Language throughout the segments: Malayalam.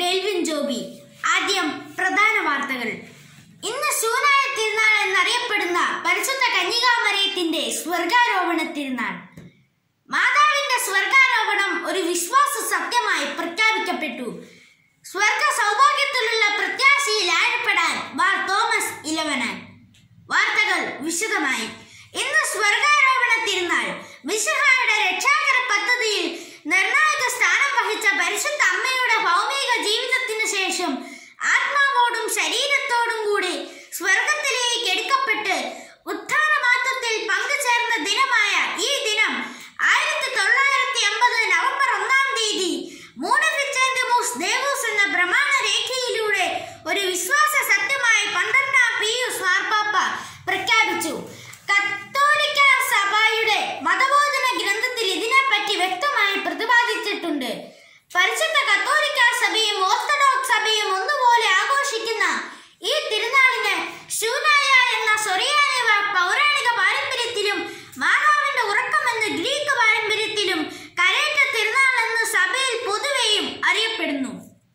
ഡെൽവിൻ ജോബി ആദ്യം പ്രധാന വാർത്തകൾ ഇന്ന് ശൂനായ തിരുനാൾ എന്നറിയപ്പെടുന്ന പരിശുദ്ധ കന്യകാമരയത്തിന്റെ സ്വർഗാരോപണ തിരുനാൾ മാതാവിന്റെ സ്വർഗാരോപണം ഒരു വിശ്വാസ സത്യമായി പ്രഖ്യാപിക്കപ്പെട്ടു സ്വർഗ സൗഭാഗ്യത്തിലുള്ള പ്രത്യാശയിൽ ആഴപ്പെടാൻ മാർ തോമസ് ഇലവനാൻ വാർത്തകൾ വിശദമായി ഇന്ന് സ്വർഗാരോപണ തിരുനാൾ വിശുഹായുടെ രക്ഷാകര പദ്ധതിയിൽ നിർണായക സ്ഥാനം വഹിച്ച പരിശുദ്ധ അമ്മയുടെ ഭൗമിക ജീവിതത്തിന് ശേഷം ആത്മാവോടും ശരീരത്തോടും കൂടി സ്വർഗത്തിലേക്ക് എടുക്കപ്പെട്ട് ഉത്ഥാനമാറ്റത്തിൽ പങ്കുചേർന്ന ദിനമായ ഈ ദിനം ആയിരത്തി തൊള്ളായിരത്തി എൺപത് നവംബർ ഒന്നാം തീയതി മൂന്ന് ഫിച്ചൻഡിമൂസ് ദേവൂസ് എന്ന പ്രമാണ രേഖയിലൂടെ ഒരു വിശ്വാസ സത്യമായി പന്ത്രണ്ടാം പിയൂസ് മാർപ്പാപ്പ പ്രഖ്യാപിച്ചു കത്തോലിക്ക സഭയുടെ മതബോധന ഗ്രന്ഥത്തിൽ ഇതിനെപ്പറ്റി വ്യക്തമായി പ്രതിപാദിച്ചിട്ടുണ്ട് പരിശുദ്ധ കത്തോലിക്ക സഭയും ഓർത്തഡോക്സ് സഭയും ഒന്നുപോലെ ആഘോഷിക്കുന്ന ഈ തിരുനാളിന് ശൂനായ എന്ന സൊറിയാനി വ- പൗരാണിക പാരമ്പര്യത്തിലും മാതാവിന്റെ ഉറക്കം എന്ന ഗ്രീക്ക് പാരമ്പര്യത്തിലും കരേറ്റ തിരുനാൾ എന്ന് സഭയിൽ പൊതുവെയും അറിയപ്പെടുന്നു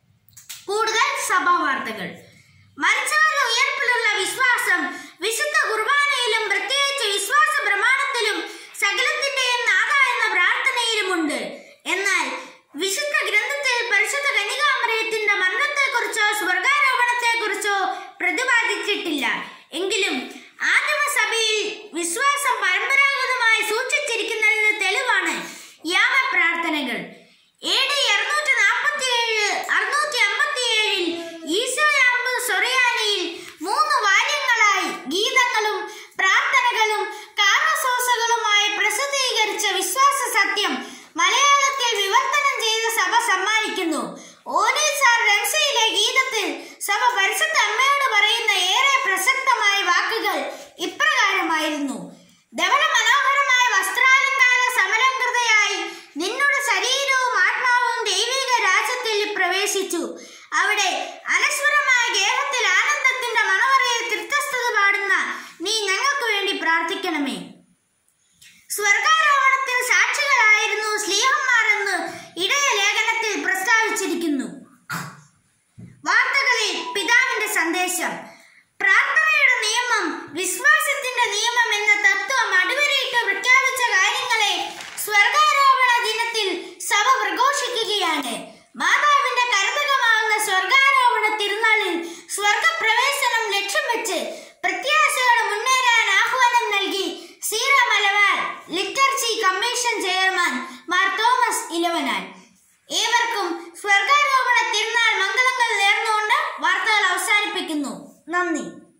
കൂടുതൽ സഭാ വാർത്തകൾ മരിച്ചവരുടെ ഉയർപ്പിലുള്ള വിശ്വാസം വിശുദ്ധ കുർബാനയിലും പ്രത്യേകിച്ച് വിശ്വാസ പ്രമാണത്തിലും സകലത്തിന്റെയും നാഥ എന്ന പ്രാർത്ഥനയിലുമുണ്ട് എന്നാൽ വിശുദ്ധ ഗ്രന്ഥത്തിൽ പരിശുദ്ധ കന്യകാമരയത്തിന്റെ മരണത്തെക്കുറിച്ചോ സ്വർഗാരോപണത്തെക്കുറിച്ചോ പ്രതിപാദിച്ചിട്ടില്ല എങ്കിലും ആദിമസഭയിൽ വിശ്വാസം പരമ്പരാഗതമായി സൂക്ഷിച്ചിരിക്കുന്നതിന് തെളിവാണ് യാമ പ്രാർത്ഥനകൾ എ ഡി അറുന്നൂറ്റി നാൽപ്പത്തി ഏഴ് അറുന്നൂറ്റി അമ്പത്തി ഏഴിൽ ഈശോയാമ്പ് സൊറിയാനിയിൽ മൂന്ന് വാല്യങ്ങളായി ഗീതങ്ങളും പ്രാർത്ഥനകളും കാറസോസകളുമായി പ്രസിദ്ധീകരിച്ച വിശ്വാസ സത്യം മലയാളത്തിൽ വിവർത്തനം ചെയ്ത സഭ സമ്മാനിക്കുന്നു ഓനീസാർ രംസയിലെ ഗീതത്തിൽ സഭ പരിശുദ്ധ അമ്മയോട് പറയുന്ന ഏറെ പ്രസക്തമായ വാക്കുകൾ ഇപ്രകാരമായിരുന്നു ധവള മനോഹരമായ വസ്ത്രാലങ്കാര സമലംകൃതയായി നിന്നുടെ ശരീരവും ആത്മാവും ദൈവിക രാജ്യത്തിൽ പ്രവേശിച്ചു അവിടെ അനശ്വരമായ ഗേഹത്തിൽ ആനന്ദത്തിന്റെ മണവറയിൽ തൃപ്തസ്ഥത പാടുന്ന നീ ഞങ്ങൾക്ക് വേണ്ടി പ്രാർത്ഥിക്കണമേ സ്വർഗാരോഹണത്തിന് സാക്ഷികളായിരുന്നു സ്ലീഹന്മാർ എന്ന് ഇടയ ലേഖനത്തിൽ പ്രസ്താവിച്ചിരിക്കുന്നു വാർത്തകളിൽ പിതാവിന്റെ സന്ദേശം പ്രാർത്ഥനയുടെ നിയമം വിശ്വാസത്തിന്റെ നിയമം എന്ന തത്വം അടിവരയിട്ട് പ്രഖ്യാപിച്ച കാര്യങ്ങളെ സ്വർഗാരോപണ ദിനത്തിൽ സഭ പ്രഘോഷിക്കുകയാണ് മാതാവിന്റെ കരുതകമാവുന്ന സ്വർഗാരോപണ തിരുനാളിൽ സ്വർഗപ്രവേശനം ലക്ഷ്യം വെച്ച് പ്രത്യാശയോടെ മുന്നേറാൻ ആഹ്വാനം നൽകി Syro Malabar liturgy commission chairman Mar Thomas Elavanal ഏവർക്കും സ്വർഗാരോപണ തിരുനാൾ മംഗളങ്ങൾ നേർന്നുകൊണ്ട് വാർത്തകൾ അവസാനിപ്പിക്കുന്നു നന്ദി